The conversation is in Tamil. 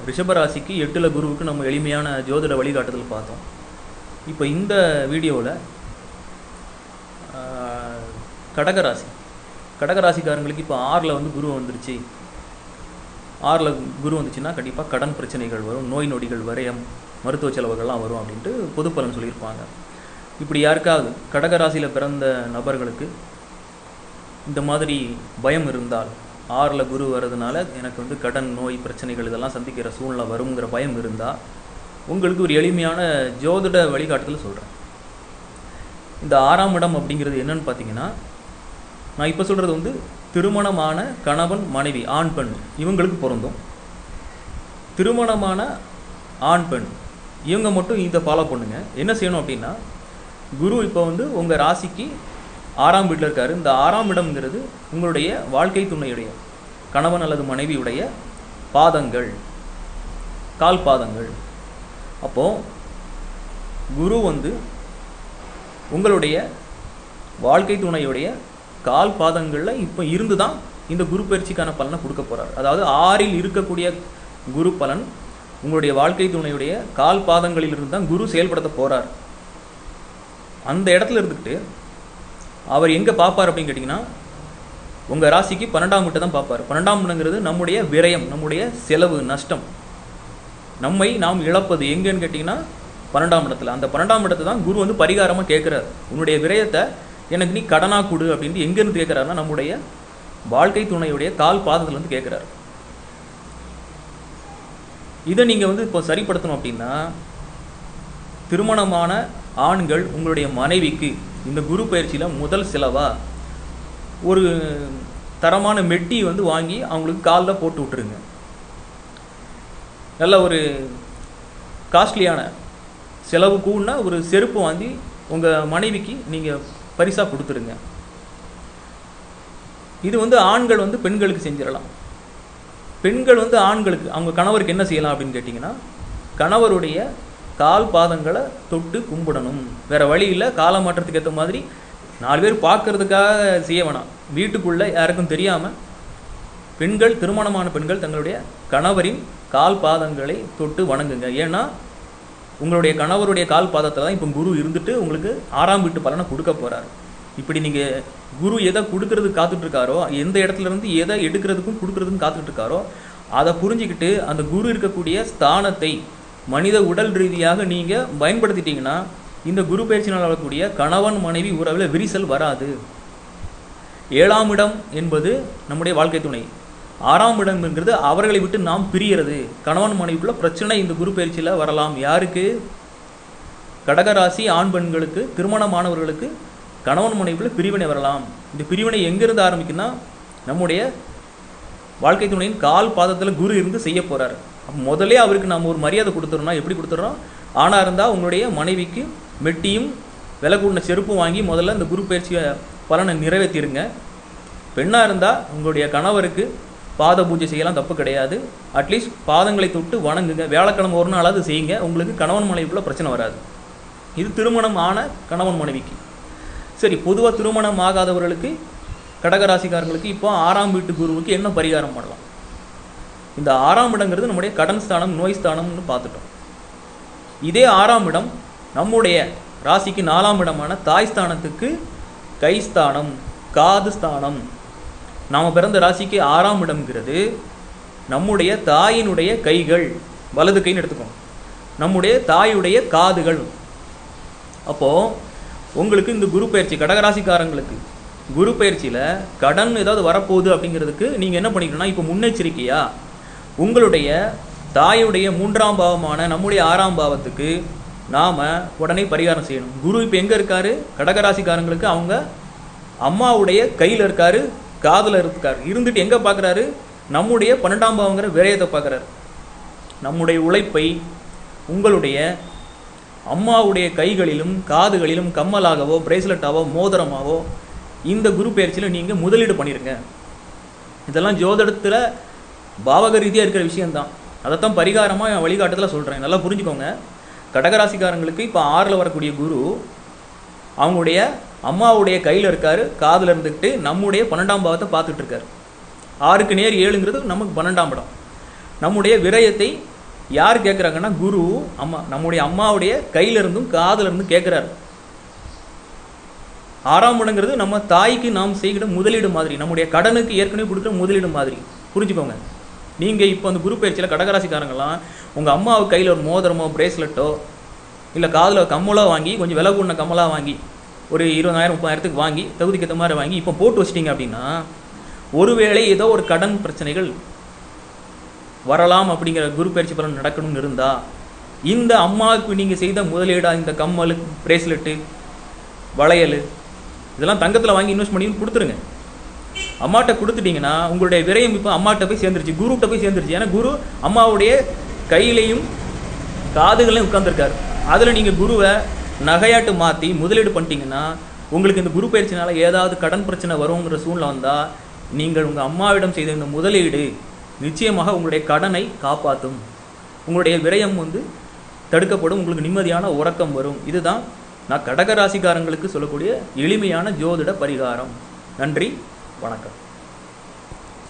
ரிஷபராசிக்கு எட்டில் குருவுக்கு நம்ம எளிமையான ஜோதிட வழிகாட்டுதல் பார்த்தோம் இப்போ இந்த வீடியோவில் கடகராசி கடகராசிக்காரங்களுக்கு இப்போ ஆறில் வந்து குரு வந்துருச்சு ஆறில் குரு வந்துச்சுன்னா கண்டிப்பாக கடன் பிரச்சனைகள் வரும் நோய் நொடிகள் வரையம் மருத்துவ செலவுகள்லாம் வரும் அப்படின்ட்டு பொது பலன் சொல்லியிருப்பாங்க இப்படி யாருக்காவது கடகராசியில் பிறந்த நபர்களுக்கு இந்த மாதிரி பயம் இருந்தால் ஆறில் குரு வர்றதுனால எனக்கு வந்து கடன் நோய் பிரச்சனைகள் இதெல்லாம் சந்திக்கிற சூழ்நிலை வருங்கிற பயம் இருந்தால் உங்களுக்கு ஒரு எளிமையான ஜோதிட வழிகாட்டுதல் சொல்கிறேன் இந்த ஆறாம் இடம் அப்படிங்கிறது என்னன்னு பார்த்தீங்கன்னா நான் இப்போ சொல்கிறது வந்து திருமணமான கணவன் மனைவி ஆண் பெண் இவங்களுக்கு பொருந்தும் திருமணமான ஆண் பெண் இவங்க மட்டும் இதை ஃபாலோ பண்ணுங்க என்ன செய்யணும் அப்படின்னா குரு இப்போ வந்து உங்கள் ராசிக்கு ஆறாம் வீட்டில் இருக்காரு இந்த ஆறாம் இடம்ங்கிறது உங்களுடைய வாழ்க்கை துணையுடைய கணவன் அல்லது மனைவியுடைய பாதங்கள் கால் பாதங்கள் அப்போ குரு வந்து உங்களுடைய வாழ்க்கை துணையுடைய கால் பாதங்களில் இப்போ இருந்து தான் இந்த குரு பயிற்சிக்கான பலனை கொடுக்க போறார் அதாவது ஆறில் இருக்கக்கூடிய குரு பலன் உங்களுடைய வாழ்க்கை துணையுடைய கால் பாதங்களில் இருந்து தான் குரு செயல்படுத்த போறார் அந்த இடத்துல இருந்துக்கிட்டு அவர் எங்கே பார்ப்பார் அப்படின்னு கேட்டிங்கன்னா உங்கள் ராசிக்கு பன்னெண்டாம் வீட்டை தான் பார்ப்பார் பன்னெண்டாம் இடங்கிறது நம்முடைய விரயம் நம்முடைய செலவு நஷ்டம் நம்மை நாம் இழப்பது எங்கன்னு கேட்டிங்கன்னா பன்னெண்டாம் இடத்துல அந்த பன்னெண்டாம் இடத்தை தான் குரு வந்து பரிகாரமாக கேட்குறாரு உன்னுடைய விரயத்தை எனக்கு நீ கடனாக கொடு அப்படின்ட்டு எங்கேருந்து கேட்குறாருன்னா நம்முடைய வாழ்க்கை துணையுடைய கால் பாதத்துல இருந்து கேட்குறாரு இதை நீங்கள் வந்து இப்போ சரிப்படுத்தணும் அப்படின்னா திருமணமான ஆண்கள் உங்களுடைய மனைவிக்கு இந்த குரு பயிற்சியில் முதல் செலவா ஒரு தரமான மெட்டி வந்து வாங்கி அவங்களுக்கு காலில் போட்டு விட்டுருங்க நல்ல ஒரு காஸ்ட்லியான செலவு கூடனா ஒரு செருப்பு வாங்கி உங்கள் மனைவிக்கு நீங்கள் பரிசாக கொடுத்துருங்க இது வந்து ஆண்கள் வந்து பெண்களுக்கு செஞ்சிடலாம் பெண்கள் வந்து ஆண்களுக்கு அவங்க கணவருக்கு என்ன செய்யலாம் அப்படின்னு கேட்டிங்கன்னா கணவருடைய கால் பாதங்களை தொட்டு கும்பிடணும் வேற வழி இல்லை கால மாற்றத்துக்கு ஏற்ற மாதிரி நாலு பேர் பார்க்கறதுக்காக செய்ய வேணாம் வீட்டுக்குள்ளே யாருக்கும் தெரியாமல் பெண்கள் திருமணமான பெண்கள் தங்களுடைய கணவரின் கால் பாதங்களை தொட்டு வணங்குங்க ஏன்னா உங்களுடைய கணவருடைய கால் பாதத்தில் தான் இப்போ குரு இருந்துட்டு உங்களுக்கு ஆறாம் வீட்டு பலனை கொடுக்க போறாரு இப்படி நீங்கள் குரு எதை கொடுக்கறதுக்கு காத்துட்டு இருக்காரோ எந்த இடத்துல இருந்து எதை எடுக்கிறதுக்கும் கொடுக்கறதுக்கும் காத்துட்டு இருக்காரோ அதை புரிஞ்சுக்கிட்டு அந்த குரு இருக்கக்கூடிய ஸ்தானத்தை மனித உடல் ரீதியாக நீங்கள் பயன்படுத்திட்டீங்கன்னா இந்த குரு பயிற்சினால் வரக்கூடிய கணவன் மனைவி உறவில் விரிசல் வராது ஏழாம் இடம் என்பது நம்முடைய வாழ்க்கை துணை ஆறாம் இடம்ங்கிறது அவர்களை விட்டு நாம் பிரியறது கணவன் மனைவிக்குள்ள பிரச்சனை இந்த குரு பயிற்சியில் வரலாம் யாருக்கு கடகராசி ஆண் பெண்களுக்கு திருமணமானவர்களுக்கு கணவன் மனைவிக்குள்ள பிரிவினை வரலாம் இந்த பிரிவினை எங்கிருந்து ஆரம்பிக்குன்னா நம்முடைய வாழ்க்கை துணையின் கால் பாதத்தில் குரு இருந்து செய்ய போறாரு அப்ப முதல்ல அவருக்கு நம்ம ஒரு மரியாதை கொடுத்துறோம்னா எப்படி கொடுத்துறோம் ஆணா இருந்தால் உங்களுடைய மனைவிக்கு மெட்டியும் விலை கூடின செருப்பும் வாங்கி முதல்ல இந்த குரு பயிற்சியை பலனை நிறைவேற்றிருங்க பெண்ணாக இருந்தால் உங்களுடைய கணவருக்கு பாத பூஜை செய்யலாம் தப்பு கிடையாது அட்லீஸ்ட் பாதங்களை தொட்டு வணங்குங்க வியாழக்கிழமை ஒரு நாளாவது செய்யுங்க உங்களுக்கு கணவன் மனைவிக்குள்ள பிரச்சனை வராது இது திருமணம் ஆன கணவன் மனைவிக்கு சரி பொதுவாக திருமணம் ஆகாதவர்களுக்கு கடகராசிக்காரங்களுக்கு இப்போ ஆறாம் வீட்டு குருவுக்கு என்ன பரிகாரம் பண்ணலாம் இந்த ஆறாம் இடங்கிறது நம்முடைய கடன் ஸ்தானம் நோய் ஸ்தானம்னு பார்த்துட்டோம் இதே ஆறாம் இடம் நம்முடைய ராசிக்கு நாலாம் இடமான தாய் ஸ்தானத்துக்கு கை ஸ்தானம் காது ஸ்தானம் நாம் பிறந்த ராசிக்கு ஆறாம் இடம்ங்கிறது நம்முடைய தாயினுடைய கைகள் வலது கைன்னு எடுத்துக்கோங்க நம்முடைய தாயுடைய காதுகள் அப்போ உங்களுக்கு இந்த குரு பயிற்சி கடகராசிக்காரங்களுக்கு குரு பயிற்சியில் கடன் ஏதாவது வரப்போகுது அப்படிங்கிறதுக்கு நீங்கள் என்ன பண்ணிக்கணும்னா இப்போ முன்னெச்சரிக்கையா உங்களுடைய தாயுடைய மூன்றாம் பாவமான நம்முடைய ஆறாம் பாவத்துக்கு நாம் உடனே பரிகாரம் செய்யணும் குரு இப்போ எங்கே இருக்காரு கடகராசிக்காரங்களுக்கு அவங்க அம்மாவுடைய கையில் இருக்காரு காதில் இருக்கார் இருந்துட்டு எங்கே பார்க்குறாரு நம்முடைய பன்னெண்டாம் பாவங்கிற விரயத்தை பார்க்குறாரு நம்முடைய உழைப்பை உங்களுடைய அம்மாவுடைய கைகளிலும் காதுகளிலும் கம்மலாகவோ பிரேஸ்லெட்டாவோ மோதிரமாவோ இந்த குரு பயிற்சியில் நீங்கள் முதலீடு பண்ணிருங்க இதெல்லாம் ஜோதிடத்தில் பாவக ரீதியாக இருக்கிற விஷயம்தான் அதைத்தான் பரிகாரமாக என் வழிகாட்டுதல சொல்கிறேன் நல்லா புரிஞ்சுக்கோங்க கடகராசிக்காரங்களுக்கு இப்போ ஆறில் வரக்கூடிய குரு அவங்களுடைய அம்மாவுடைய கையில் இருக்காரு காதில் இருந்துக்கிட்டு நம்முடைய பன்னெண்டாம் பாவத்தை பார்த்துட்டு இருக்காரு ஆறுக்கு நேர் ஏழுங்கிறது நமக்கு பன்னெண்டாம் இடம் நம்முடைய விரயத்தை யார் கேட்குறாங்கன்னா குரு அம்மா நம்முடைய அம்மாவுடைய கையில இருந்தும் காதுல இருந்தும் கேட்குறாரு ஆறாம் இடங்கிறது நம்ம தாய்க்கு நாம் செய்கிற முதலீடு மாதிரி நம்முடைய கடனுக்கு ஏற்கனவே கொடுக்குற முதலீடு மாதிரி புரிஞ்சுக்கோங்க நீங்க இப்போ அந்த குரு பயிற்சியில் கடகராசிக்காரங்களாம் உங்க அம்மாவு கையில ஒரு மோதிரமோ பிரேஸ்லெட்டோ இல்ல காதுல கம்மலோ வாங்கி கொஞ்சம் விலை கூடின கம்மலா வாங்கி ஒரு இருபதாயிரம் முப்பதாயிரத்துக்கு வாங்கி தகுதிக்கு ஏற்ற மாதிரி வாங்கி இப்போ போட்டு வச்சிட்டீங்க அப்படின்னா ஒருவேளை ஏதோ ஒரு கடன் பிரச்சனைகள் வரலாம் அப்படிங்கிற குரு பயிற்சி பலன் நடக்கணும்னு இருந்தா இந்த அம்மாவுக்கு நீங்க செய்த முதலீடா இந்த கம்மல் பிரேஸ்லெட்டு வளையல் இதெல்லாம் தங்கத்துல வாங்கி இன்வெஸ்ட் பண்ணி கொடுத்துருங்க அம்மாட்ட கொடுத்துட்டீங்கன்னா உங்களுடைய விரயம் இப்போ அம்மாட்ட போய் சேர்ந்துருச்சு குருட்ட போய் சேர்ந்துருச்சு ஏன்னா குரு அம்மாவுடைய கையிலையும் காதுகளையும் உட்கார்ந்திருக்காரு அதுல நீங்க குருவை நகையாட்டு மாத்தி முதலீடு பண்ணிட்டீங்கன்னா உங்களுக்கு இந்த குரு பயிற்சினால ஏதாவது கடன் பிரச்சனை வருங்கிற சூழ்நிலை வந்தா நீங்கள் உங்க அம்மாவிடம் செய்த இந்த முதலீடு நிச்சயமாக உங்களுடைய கடனை காப்பாற்றும் உங்களுடைய விரயம் வந்து தடுக்கப்படும் உங்களுக்கு நிம்மதியான உறக்கம் வரும் இதுதான் நான் கடக ராசிக்காரங்களுக்கு சொல்லக்கூடிய எளிமையான ஜோதிட பரிகாரம் நன்றி வணக்கம்